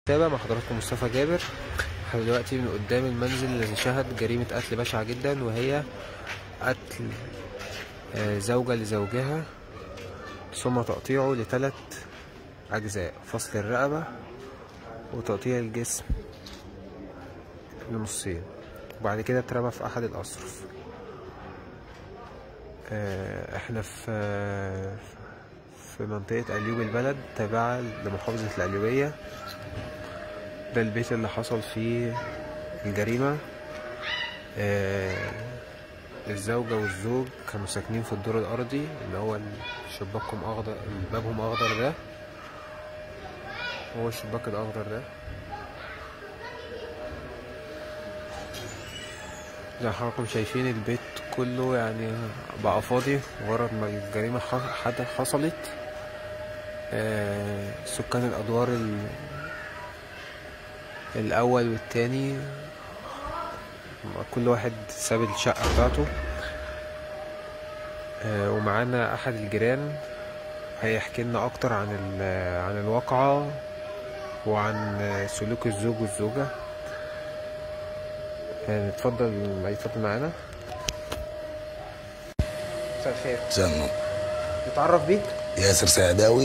تابع مع حضراتكم مصطفى جابر احنا دلوقتي من قدام المنزل الذي شهد جريمة قتل بشعة جدا وهي قتل آه، زوجة لزوجها ثم تقطيعه لثلاث أجزاء فصل الرقبة وتقطيع الجسم لنصين وبعد كده اترمى في أحد الأصرف آه، احنا في في منطقة أليوب البلد تابعة لمحافظة القليوبية ده البيت اللي حصل فيه الجريمة آه، الزوجة والزوج كانوا ساكنين في الدور الأرضي اللي هو شباكهم أخضر بابهم أخضر ده هو الشباك الأخضر ده زي ما حضراتكم شايفين البيت كله يعني بقى فاضي مجرد ما الجريمة ح- حد- حصلت آه، سكان الأدوار ال- الأول والتاني كل واحد ساب الشقة بتاعته آه، ومعانا أحد الجيران هيحكي لنا أكتر عن ال- عن الواقعة وعن سلوك الزوج والزوجة آه، اتفضل اتفضل معانا مساء الخير زنو نتعرف بيك ياسر سعداوي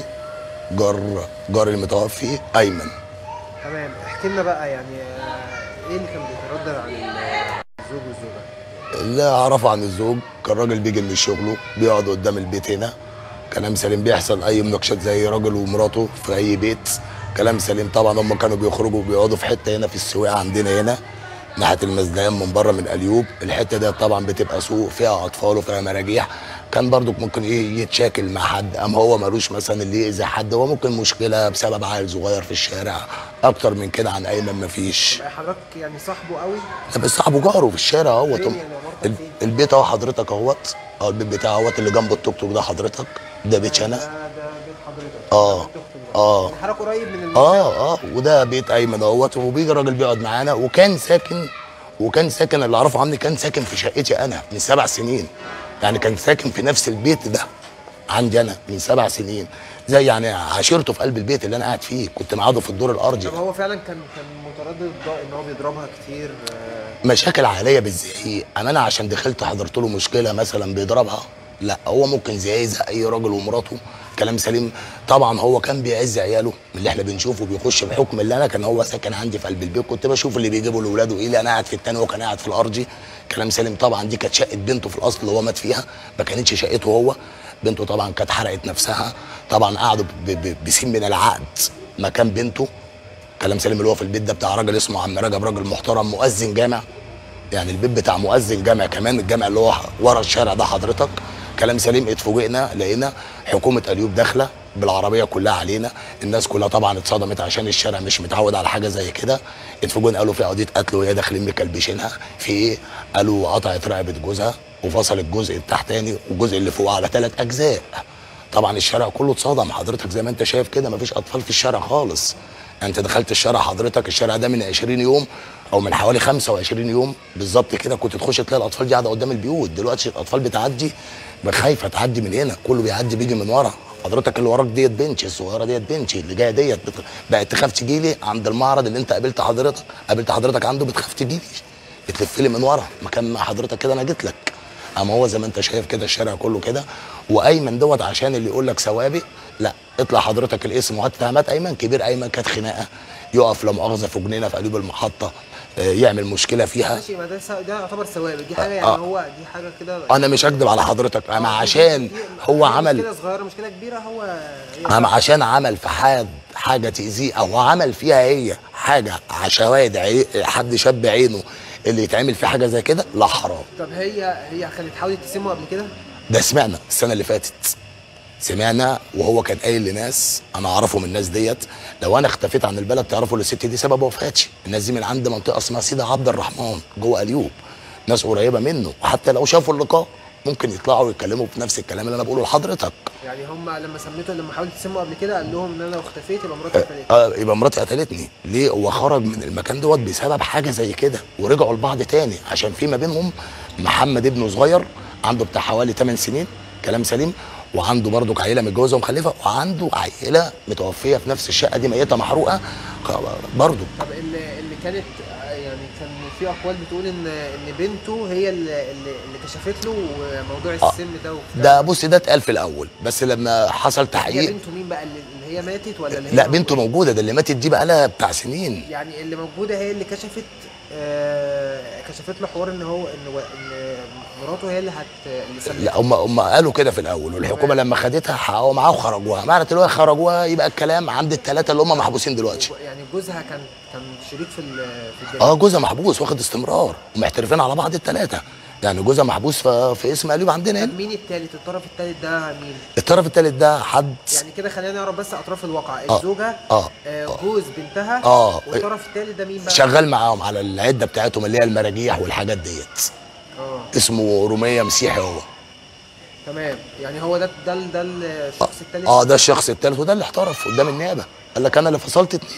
جار جار المتوفي ايمن تمام احكي لنا بقى يعني آه، ايه اللي كان بيتردد عن ال- الزوج والزوجة اللي اعرفه عن الزوج كان راجل بيجي من شغله بيقعد قدام البيت هنا كلام سليم بيحصل اي مناقشات زي راجل ومراته في اي بيت كلام سليم طبعا هم كانوا بيخرجوا بيقعدوا في حته هنا في السواقه عندنا هنا ناحيه المزديان من بره من اليوب الحته دي طبعا بتبقى سوق فيها اطفال وفيها مراجيح كان برضو ممكن ايه يتشاكل مع حد اما هو ملوش مثلا اللي يأذي حد هو ممكن مشكله بسبب عيل صغير في الشارع اكتر من كده عن ايمن مفيش حضرتك يعني صاحبه قوي ده بس صاحبه جاره في الشارع اهوت فين يعني عمارتك ال- فين؟ البيت اهو حضرتك اهوت اه البيت بتاعه اهوت اللي جنب التوك توك ده حضرتك ده بيت ده انا ده بيت حضرتك اه تخطب ده. اه يعني حضرتك قريب من المكان اه اه وده بيت ايمن اهوت وبيجي الراجل بيقعد معانا وكان ساكن وكان ساكن اللي اعرفه عني كان ساكن في شقتي انا من سبع سنين يعني كان ساكن في نفس البيت ده عندي انا من سبع سنين زي يعني عشيرته في قلب البيت اللي انا قاعد فيه كنت معاده في الدور الارضي طب هو فعلا كان كان متردد ضا- ان هو بيضربها كتير آه، مشاكل عائليه بالزعيق انا انا عشان دخلت حضرت له مشكله مثلا بيضربها لا هو ممكن زي زي اي راجل ومراته كلام سليم طبعا هو كان بيعز عياله من اللي احنا بنشوفه بيخش بحكم اللي انا كان هو ساكن عندي في قلب البيت كنت بشوف اللي بيجيبوا لاولاده ايه اللي انا قاعد في التاني وهو كان قاعد في الارضي كلام سليم طبعا دي كانت شقه بنته في الاصل اللي هو مات فيها ما كانتش شقته هو بنته طبعا كانت حرقت نفسها طبعا قعدوا ب- ب- بسين من العقد مكان بنته كلام سليم اللي هو في البيت ده بتاع راجل اسمه عم رجب راجل محترم مؤذن جامع يعني البيت بتاع مؤذن جامع كمان الجامع اللي هو ورا الشارع ده حضرتك كلام سليم اتفوجئنا لقينا حكومه اليوب داخله بالعربيه كلها علينا الناس كلها طبعا اتصدمت عشان الشارع مش متعود على حاجه زي كده اتفوجئنا قالوا في قضيه قتل وهي داخلين مكلبشينها في ايه قالوا قطعت رقبه جوزها وفصل الجزء التحتاني والجزء اللي فوق على ثلاث اجزاء طبعا الشارع كله اتصدم حضرتك زي ما انت شايف كده مفيش اطفال في الشارع خالص انت دخلت الشارع حضرتك الشارع ده من 20 يوم او من حوالي 25 يوم بالظبط كده كنت تخش تلاقي الاطفال دي قاعده قدام البيوت دلوقتي الاطفال بتعدي خايفه تعدي من هنا كله بيعدي بيجي من ورا حضرتك اللي وراك ديت بنتي الصغيره ديت بنتي اللي جايه ديت بت- بقت تخاف تجي لي عند المعرض اللي انت قابلت حضرتك قابلت حضرتك عنده بتخاف تجي لي بتلف لي من ورا مكان ما حضرتك كده انا جيت لك اما هو زي ما انت شايف كده الشارع كله كده وايمن دوت عشان اللي يقول لك سوابق لا اطلع حضرتك الاسم وهات اتهامات ايمن كبير ايمن كانت خناقه يقف لا مؤاخذه في جنينه في قلب المحطه آه، يعمل مشكله فيها ماشي ما ده سا- ده يعتبر سوابق دي حاجه آه. يعني هو دي حاجه كده انا مش هكدب على حضرتك انا آه، عشان دي- هو هي عمل مشكله صغيره مشكله كبيره هو هي انا عشان عمل في حد حاجه تاذيه او عمل فيها هي حاجه عشوائد عي- حد شاب عينه اللي يتعمل فيه حاجه زي كده لا حرام طب هي هي كانت حاولت تسمه قبل كده ده سمعنا السنه اللي فاتت سمعنا وهو كان قايل لناس انا اعرفهم الناس ديت لو انا اختفيت عن البلد تعرفوا الست دي سبب وفاتي الناس دي من عند منطقه اسمها سيدي عبد الرحمن جوه اليوب ناس قريبه منه وحتى لو شافوا اللقاء ممكن يطلعوا يتكلموا في نفس الكلام اللي انا بقوله لحضرتك يعني هم لما سميته لما حاولت تسمه قبل كده قال لهم ان انا لو اختفيت يبقى مراتي قتلتني آه يبقى مراتي قتلتني ليه هو خرج من المكان دوت بسبب حاجه زي كده ورجعوا لبعض تاني عشان في ما بينهم محمد ابنه صغير عنده بتاع حوالي 8 سنين كلام سليم وعنده برضك عيله متجوزه ومخلفه وعنده عيله متوفيه في نفس الشقه دي ميته محروقه برضه طب اللي اللي كانت يعني كان في اقوال بتقول ان ان بنته هي اللي اللي اللي كشفت له موضوع السم ده وبتاع ده بص ده اتقال في الاول بس لما حصل هي تحقيق بنته مين بقى اللي, اللي هي ماتت ولا اللي هي لا بنته موجوده ده اللي ماتت دي بقى لها بتاع سنين يعني اللي موجوده هي اللي كشفت آه كشفت له حوار ان هو ان و- ان مراته هي اللي هت اللي سمت لا هم هم قالوا كده في الاول والحكومه لما خدتها حققوا معاها وخرجوها معنى اللي هو خرجوها يبقى الكلام عند الثلاثه اللي هم محبوسين دلوقتي يعني جوزها كان كان شريك في ال- في الجريمه اه جوزها محبوس واخد استمرار ومحترفين على بعض الثلاثه يعني جوزها محبوس في, في اسم قليوب عندنا هنا طب مين التالت الطرف التالت ده مين الطرف الثالث ده حد يعني كده خلينا نعرف بس اطراف الواقع آه. الزوجه آه. آه جوز بنتها آه. والطرف التالت ده مين بقى شغال معاهم على العده بتاعتهم اللي هي المراجيح والحاجات ديت اه اسمه روميه مسيحي هو تمام يعني هو ده ده ده الشخص التالت اه ده الشخص الثالث وده اللي احترف قدام النيابه قال لك انا اللي فصلت اتنين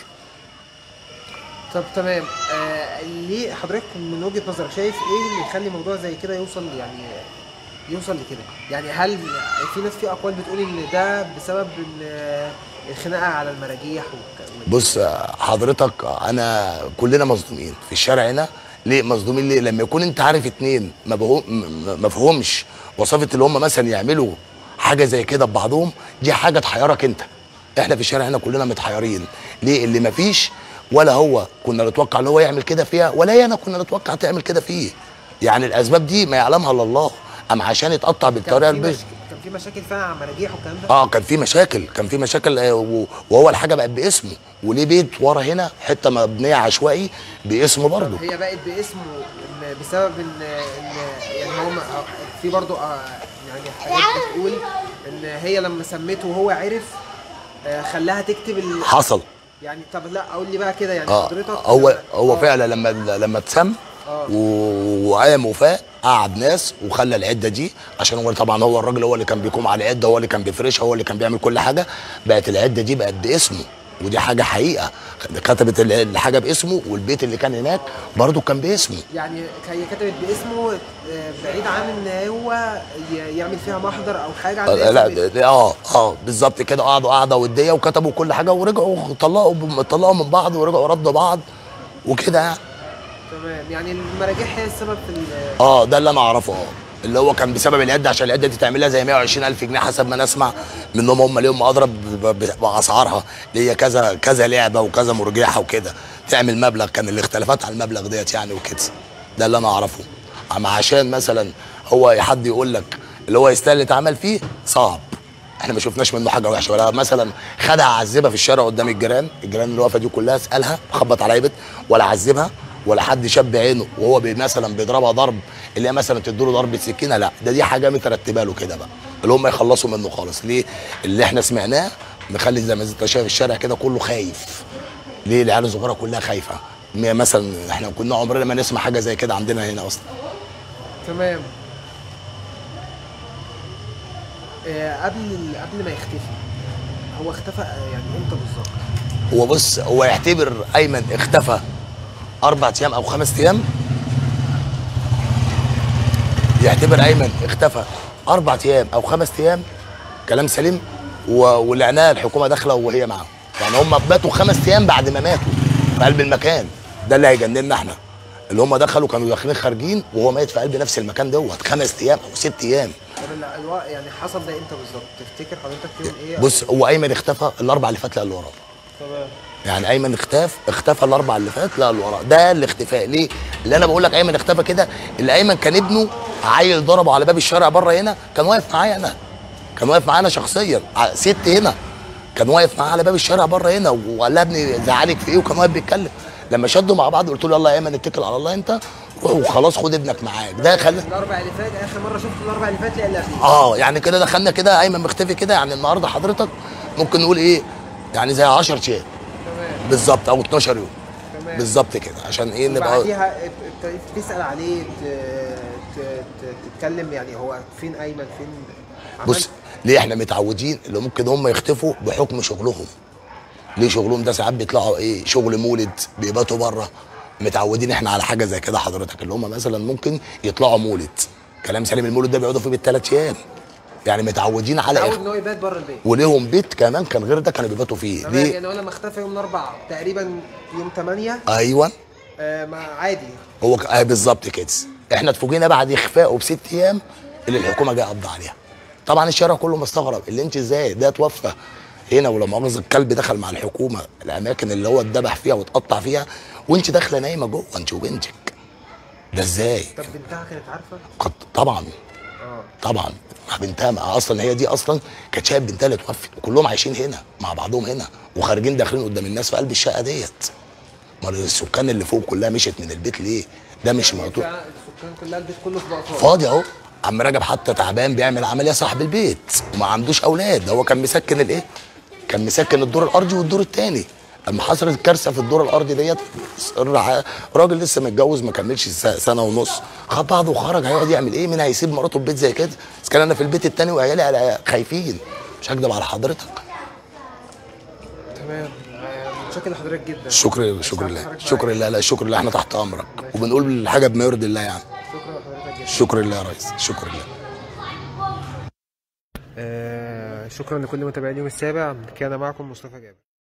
طب تمام آه ليه حضرتك من وجهه نظرك شايف ايه اللي يخلي موضوع زي كده يوصل يعني يوصل لكده يعني هل في ناس في اقوال بتقول ان ده بسبب ان آه، الخناقه على المراجيح وك- بص حضرتك انا كلنا مصدومين في الشارع هنا ليه مصدومين ليه لما يكون انت عارف اتنين ما بهو- م- ما فيهمش وصفه اللي هم مثلا يعملوا حاجه زي كده ببعضهم دي حاجه تحيرك انت احنا في الشارع هنا كلنا متحيرين ليه اللي ما فيش ولا هو كنا نتوقع ان هو يعمل كده فيها ولا هي انا كنا نتوقع تعمل كده فيه يعني الاسباب دي ما يعلمها الا الله ام عشان يتقطع بالطريقه كان في البيض مش... كان في مشاكل فعلا على المراجيح والكلام ده اه كان في مشاكل كان في مشاكل آه، و- وهو الحاجه بقت باسمه وليه بيت ورا هنا حته مبنيه عشوائي باسمه برضه هي بقت باسمه إن بسبب ان ان يعني هو ما- في برضو آه، يعني حاجات بتقول ان هي لما سمته وهو عرف آه، خلاها تكتب ال... حصل يعني طب لا قول لي بقى كده يعني اه حضرتك هو هو آه، فعلا لما لما اتسم آه. و- وقام وفاق قعد ناس وخلى العده دي عشان هو طبعا هو الراجل هو اللي كان بيقوم على العده هو اللي كان بيفرشها هو اللي كان بيعمل كل حاجه بقت العده دي بقت باسمه ودي حاجه حقيقه كتبت ال- الحاجه باسمه والبيت اللي كان هناك برضه كان باسمه يعني هي كتبت باسمه آه، بعيد عن ان هو ي- يعمل فيها محضر او حاجه عن آه، اسم لا الاسم. ده- اه اه بالظبط كده قعدوا قعده وديه وكتبوا كل حاجه ورجعوا طلقوا طلقوا من بعض ورجعوا ردوا بعض وكده يعني تمام يعني المراجيح هي السبب في ال- اه ده اللي انا اعرفه اه اللي هو كان بسبب العده عشان العده دي تعملها زي 120 الف جنيه حسب ما انا اسمع منهم هم ليهم اضرب ب- ب- باسعارها اللي هي كذا كذا لعبه وكذا مرجحه وكده تعمل مبلغ كان الاختلافات على المبلغ ديت يعني وكده ده اللي انا اعرفه اما عشان مثلا هو حد يقول لك اللي هو يستاهل يتعمل فيه صعب احنا ما شفناش منه حاجه وحشه ولا مثلا خدها عذبها في الشارع قدام الجيران الجيران اللي واقفه دي كلها اسالها خبط على بيت ولا عذبها ولا حد شاب عينه وهو بي مثلا بيضربها ضرب اللي هي مثلا تديله ضربه سكينه لا ده دي حاجه مترتبه له كده بقى اللي هم يخلصوا منه خالص ليه اللي احنا سمعناه مخلي زي ما انت شايف الشارع كده كله خايف ليه العيال الصغيره كلها خايفه م- مثلا احنا كنا عمرنا ما نسمع حاجه زي كده عندنا هنا اصلا تمام آه، قبل ال- قبل ما يختفي هو اختفى آه، يعني امتى بالظبط؟ هو بص هو يعتبر ايمن اختفى اربع ايام او خمس ايام يعتبر ايمن اختفى اربع ايام او خمس ايام كلام سليم و- والعنايه الحكومه داخله وهي معاهم يعني هم ماتوا خمس ايام بعد ما ماتوا في قلب المكان ده اللي هيجننا احنا اللي هم دخلوا كانوا داخلين خارجين وهو ميت في قلب نفس المكان دوت خمس ايام او ست ايام طب ال- الوا- يعني حصل ده امتى بالظبط؟ تفتكر حضرتك يوم ايه؟ بص هو ايمن اختفى الاربع اللي فات لا اللي وراه تمام يعني ايمن اختاف اختفى الاربع اللي فات لا اللي وراه ده الاختفاء ليه اللي انا بقول لك ايمن اختفى كده اللي ايمن كان ابنه عيل ضربه على باب الشارع بره هنا كان واقف معايا انا كان واقف معانا شخصيا ع- ست هنا كان واقف معاه على باب الشارع بره هنا وقال لها ابني زعلك في ايه وكان واقف بيتكلم لما شدوا مع بعض قلت له يلا يا ايمن اتكل على الله انت روح وخلاص خد ابنك معاك ده خلى الاربع اللي فات اخر مره شفت الاربع اللي فات لا اللي قبليه اه يعني كده دخلنا كده ايمن مختفي كده يعني النهارده حضرتك ممكن نقول ايه يعني زي 10 ايام تمام بالظبط او 12 يوم تمام بالظبط كده عشان ايه نبقى بعديها ابتديت تسال عليه ت- ت- ت- تتكلم يعني هو فين ايمن فين عملت- بص ليه احنا متعودين اللي ممكن هم يختفوا بحكم شغلهم ليه شغلهم ده ساعات بيطلعوا ايه شغل مولد بيباتوا بره متعودين احنا على حاجه زي كده حضرتك اللي هم مثلا ممكن يطلعوا مولد كلام سليم المولد ده بيقعدوا فيه بالثلاث ايام يعني متعودين على تعود إخ... ان هو يبات بره البيت وليهم بيت كمان كان غير ده كانوا بيباتوا فيه تمام ليه يعني هو لما اختفى يوم الاربعاء تقريبا يوم 8 ايوه آه ما عادي هو ك... آه بالظبط كده احنا اتفوجئنا بعد اخفائه بست ايام اللي الحكومه جايه قبض عليها طبعا الشارع كله مستغرب اللي انت ازاي ده توفى هنا ولما مؤاخذه الكلب دخل مع الحكومه الاماكن اللي هو اتذبح فيها واتقطع فيها وانت داخله نايمه جوه انت وبنتك ده ازاي طب بنتها كانت عارفه؟ قد طبعا اه طبعا مع بنتها مع اصلا هي دي اصلا كانت شايف بنتها اللي توفت وكلهم عايشين هنا مع بعضهم هنا وخارجين داخلين قدام الناس في قلب الشقه ديت امال السكان اللي فوق كلها مشيت من البيت ليه؟ ده مش موضوع فعلا السكان كلها البيت كله في بقى فاضي اهو عم رجب حتى تعبان بيعمل عمليه صاحب البيت وما عندوش اولاد ده هو كان مسكن الايه؟ كان مسكن الدور الارضي والدور الثاني لما حصلت الكارثه في الدور الارضي ديت الرع- راجل لسه متجوز ما كملش س- سنه ونص خد بعضه وخرج هيقعد يعمل ايه؟ مين هيسيب مراته في بيت زي كده؟ بس كان انا في البيت الثاني وعيالي على- خايفين مش هكدب على حضرتك تمام آه، متشكر لحضرتك جدا شكر شكر سعد لله حضرتك شكر معايا. لله لا شكر لله احنا تحت امرك وبنقول الحاجه بما يرضي الله يعني شكرا لحضرتك جدا شكر لله يا ريس شكر لله آه شكرا لكل متابعين اليوم السابع كان معكم مصطفى جابر